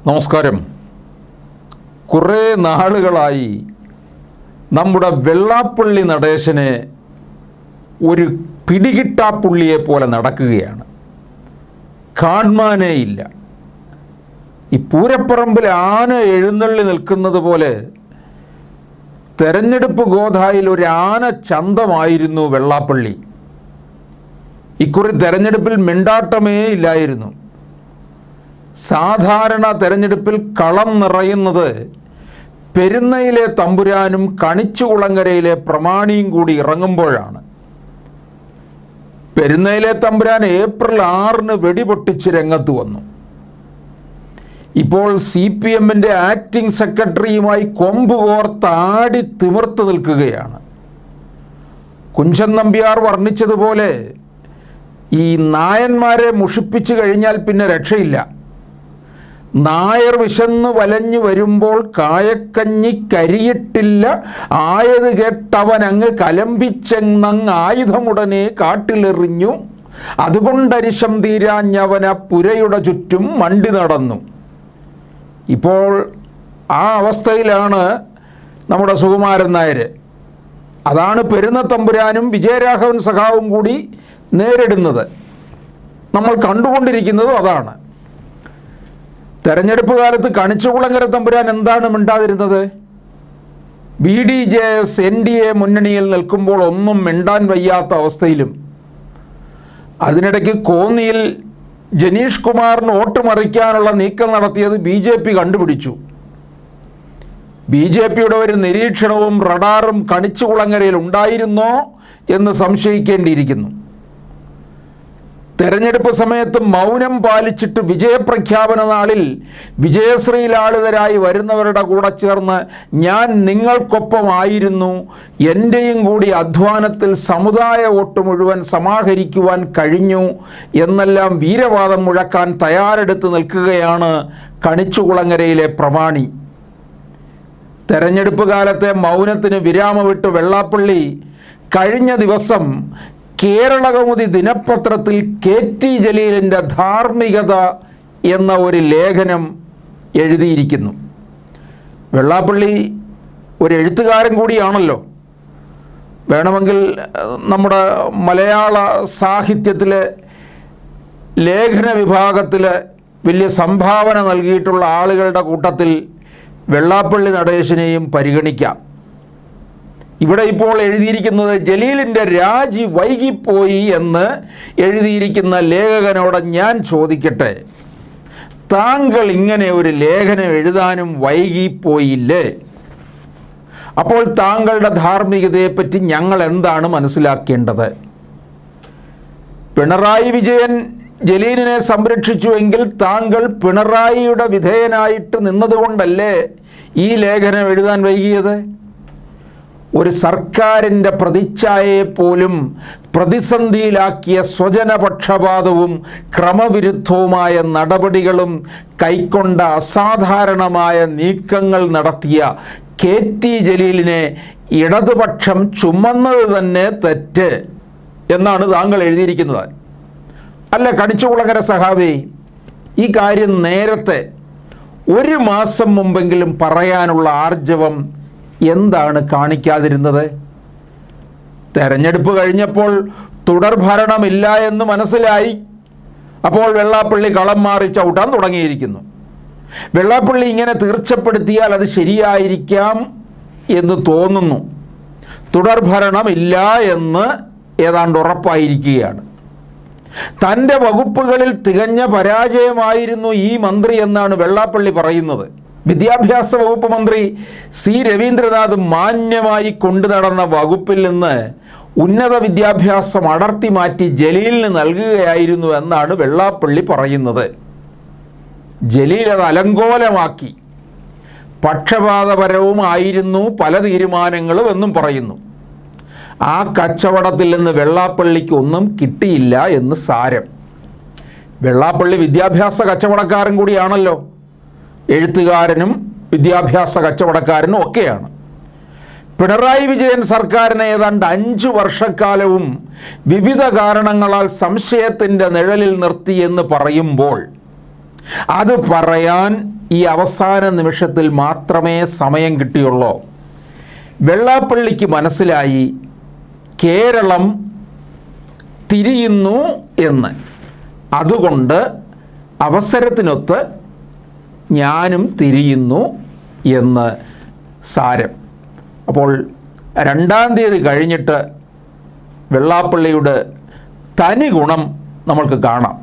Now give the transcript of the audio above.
നമസ്കാരം കുറേ നാളുകളായി നമ്മുടെ വെള്ളാപ്പള്ളി നടേശനെ ഒരു പിടികിട്ടാപ്പുള്ളിയെ പോലെ നടക്കുകയാണ് കാണാനേ ഇല്ല ഈ പൂരപ്പറമ്പിൽ ആന എഴുന്നള്ളി നിൽക്കുന്നത് പോലെ തെരഞ്ഞെടുപ്പ് ഗോധായിൽ ഒരു ആന ചന്തമായിരുന്നു വെള്ളാപ്പള്ളി ഇക്കുറി തെരഞ്ഞെടുപ്പിൽ മിണ്ടാട്ടമേ ഇല്ലായിരുന്നു സാധാരണ തെരഞ്ഞെടുപ്പിൽ കളം നിറയുന്നത് പെരുന്നയിലെ തമ്പുരാനും കണിച്ചുകുളങ്ങരയിലെ പ്രമാണിയും കൂടി ഇറങ്ങുമ്പോഴാണ് പെരുന്നയിലെ തമ്പുരാൻ ഏപ്രിൽ ആറിന് വെടിപൊട്ടിച്ച് രംഗത്ത് വന്നു ഇപ്പോൾ സി പി എമ്മിൻ്റെ ആക്ടിംഗ് സെക്രട്ടറിയുമായി കൊമ്പ് കോർത്താടി തിമിർത്ത് നിൽക്കുകയാണ് കുഞ്ചൻ നമ്പ്യാർ വർണ്ണിച്ചതുപോലെ ഈ നായന്മാരെ മുഷിപ്പിച്ചു കഴിഞ്ഞാൽ പിന്നെ രക്ഷയില്ല നായർ വിശന്ന് വലഞ്ഞു വരുമ്പോൾ കായക്കഞ്ഞി കരിയിട്ടില്ല ആയത് കേട്ടവൻ അങ്ങ് കലമ്പിച്ചെന്നങ്ങ് ആയുധമുടനെ കാട്ടിലെറിഞ്ഞു അതുകൊണ്ടരിശം തീരാഞ്ഞവന പുരയുടെ ചുറ്റും മണ്ടി നടന്നു ഇപ്പോൾ ആ അവസ്ഥയിലാണ് നമ്മുടെ സുകുമാരൻ നായർ അതാണ് പെരുന്നത്തമ്പുരാനും വിജയരാഘവൻ സഖാവും കൂടി നേരിടുന്നത് നമ്മൾ കണ്ടുകൊണ്ടിരിക്കുന്നതും അതാണ് തെരഞ്ഞെടുപ്പ് കാലത്ത് കണിച്ചുകുളങ്ങര തമ്പുരാൻ എന്താണ് മിണ്ടാതിരുന്നത് B D J S N D A മുന്നണിയിൽ നിൽക്കുമ്പോൾ ഒന്നും മിണ്ടാൻ വയ്യാത്ത അവസ്ഥയിലും അതിനിടയ്ക്ക് കോന്നിയിൽ ജനീഷ് കുമാറിന് വോട്ട് മറിക്കാനുള്ള നീക്കം നടത്തിയത് ബി ജെ പി കണ്ടുപിടിച്ചു ബി ജെ പിയുടെ ഒരു നിരീക്ഷണവും റഡാറും കണിച്ചുകുളങ്ങരയിൽ ഉണ്ടായിരുന്നോ എന്ന് സംശയിക്കേണ്ടിയിരിക്കുന്നു തെരഞ്ഞെടുപ്പ് സമയത്ത് മൗനം പാലിച്ചിട്ട് വിജയപ്രഖ്യാപന നാളിൽ വിജയശ്രീലാളിതരായി വരുന്നവരുടെ കൂടെ ചേർന്ന് ഞാൻ നിങ്ങൾക്കൊപ്പമായിരുന്നു എൻ്റെയും കൂടി അധ്വാനത്തിൽ സമുദായ വോട്ട് മുഴുവൻ സമാഹരിക്കുവാൻ കഴിഞ്ഞു എന്നെല്ലാം വീരവാദം മുഴക്കാൻ തയ്യാറെടുത്ത് നിൽക്കുകയാണ് കണിച്ചുകുളങ്ങരയിലെ പ്രമാണി തെരഞ്ഞെടുപ്പ് കാലത്തെ മൗനത്തിന് വിരാമമിട്ട് വെള്ളാപ്പള്ളി കഴിഞ്ഞ ദിവസം കേരളകൗമുദി ദിനപത്രത്തിൽ കെ ടി ജലീലിൻ്റെ ധാർമ്മികത എന്ന ഒരു ലേഖനം എഴുതിയിരിക്കുന്നു വെള്ളാപ്പള്ളി ഒരു എഴുത്തുകാരൻ കൂടിയാണല്ലോ വേണമെങ്കിൽ ഏഹ്, നമ്മുടെ മലയാള സാഹിത്യത്തിലെ ലേഖന വിഭാഗത്തിൽ വലിയ സംഭാവന നൽകിയിട്ടുള്ള ആളുകളുടെ കൂട്ടത്തിൽ വെള്ളാപ്പള്ളി നടേശനെയും പരിഗണിക്കാം ഇവിടെ ഇപ്പോൾ എഴുതിയിരിക്കുന്നത് ജലീലിൻ്റെ രാജി വൈകിപ്പോയി എന്ന് എഴുതിയിരിക്കുന്ന ലേഖകനോട് ഞാൻ ചോദിക്കട്ടെ താങ്കൾ ഇങ്ങനെ ഒരു ലേഖനം എഴുതാനും വൈകിപ്പോയില്ലേ അപ്പോൾ താങ്കളുടെ ധാർമ്മികതയെപ്പറ്റി ഞങ്ങൾ എന്താണ് മനസ്സിലാക്കേണ്ടത് പിണറായി വിജയൻ ജലീലിനെ സംരക്ഷിച്ചുവെങ്കിൽ താങ്കൾ പിണറായിയുടെ വിധേയനായിട്ട് നിന്നതുകൊണ്ടല്ലേ ഈ ലേഖനം എഴുതാൻ വൈകിയത് ഒരു സർക്കാരിൻ്റെ പ്രതിച്ഛായയെ പോലും പ്രതിസന്ധിയിലാക്കിയ സ്വജനപക്ഷപാതവും ക്രമവിരുദ്ധവുമായ നടപടികളും കൈക്കൊണ്ട അസാധാരണമായ നീക്കങ്ങൾ നടത്തിയ കെ ടി ജലീലിനെ ഇടതുപക്ഷം ചുമന്നത് തന്നെ തെറ്റ് എന്നാണ് താങ്കൾ എഴുതിയിരിക്കുന്നത് അല്ല കണിച്ചുകുളങ്ങര സഹാബി ഈ കാര്യം നേരത്തെ ഒരു മാസം മുമ്പെങ്കിലും പറയാനുള്ള ആർജവം എന്താണ് കാണിക്കാതിരുന്നത് തെരഞ്ഞെടുപ്പ് കഴിഞ്ഞപ്പോൾ തുടർ ഭരണമില്ല എന്ന് മനസ്സിലായി അപ്പോൾ വെള്ളാപ്പള്ളി കളം മാറി ചവിട്ടാൻ തുടങ്ങിയിരിക്കുന്നു വെള്ളാപ്പള്ളി ഇങ്ങനെ തീർച്ചപ്പെടുത്തിയാൽ അത് ശരിയായിരിക്കാം എന്ന് തോന്നുന്നു തുടർ ഭരണമില്ല എന്ന് ഏതാണ്ട് ഉറപ്പായിരിക്കുകയാണ് തൻ്റെ വകുപ്പുകളിൽ തികഞ്ഞ പരാജയമായിരുന്നു ഈ മന്ത്രി എന്നാണ് വെള്ളാപ്പള്ളി പറയുന്നത് വിദ്യാഭ്യാസ വകുപ്പ് മന്ത്രി സി രവീന്ദ്രനാഥ് മാന്യമായി കൊണ്ടു നടന്ന വകുപ്പിൽ നിന്ന് ഉന്നത വിദ്യാഭ്യാസം അടർത്തി മാറ്റി ജലീലിന് നൽകുകയായിരുന്നു എന്നാണ് വെള്ളാപ്പള്ളി പറയുന്നത് ജലീൽ അത് അലങ്കോലമാക്കി പക്ഷപാതപരവുമായിരുന്നു പല തീരുമാനങ്ങളും എന്നും പറയുന്നു ആ കച്ചവടത്തിൽ നിന്ന് വെള്ളാപ്പള്ളിക്ക് ഒന്നും കിട്ടിയില്ല എന്ന് സാരം വെള്ളാപ്പള്ളി വിദ്യാഭ്യാസ കച്ചവടക്കാരൻ കൂടിയാണല്ലോ എഴുത്തുകാരനും വിദ്യാഭ്യാസ കച്ചവടക്കാരനും ഒക്കെയാണ് പിണറായി വിജയൻ സർക്കാരിനെ ഏതാണ്ട് അഞ്ച് വർഷക്കാലവും വിവിധ കാരണങ്ങളാൽ സംശയത്തിൻ്റെ നിഴലിൽ നിർത്തി എന്ന് പറയുമ്പോൾ അത് പറയാൻ ഈ അവസാന നിമിഷത്തിൽ മാത്രമേ സമയം കിട്ടിയുള്ളൂ വെള്ളാപ്പള്ളിക്ക് മനസ്സിലായി കേരളം തിരിയുന്നു എന്ന് അതുകൊണ്ട് അവസരത്തിനൊത്ത് ഞാനും തിരിയുന്നു എന്ന് സാരം അപ്പോൾ രണ്ടാം തീയതി കഴിഞ്ഞിട്ട് വെള്ളാപ്പള്ളിയുടെ തനി ഗുണം നമ്മൾക്ക് കാണാം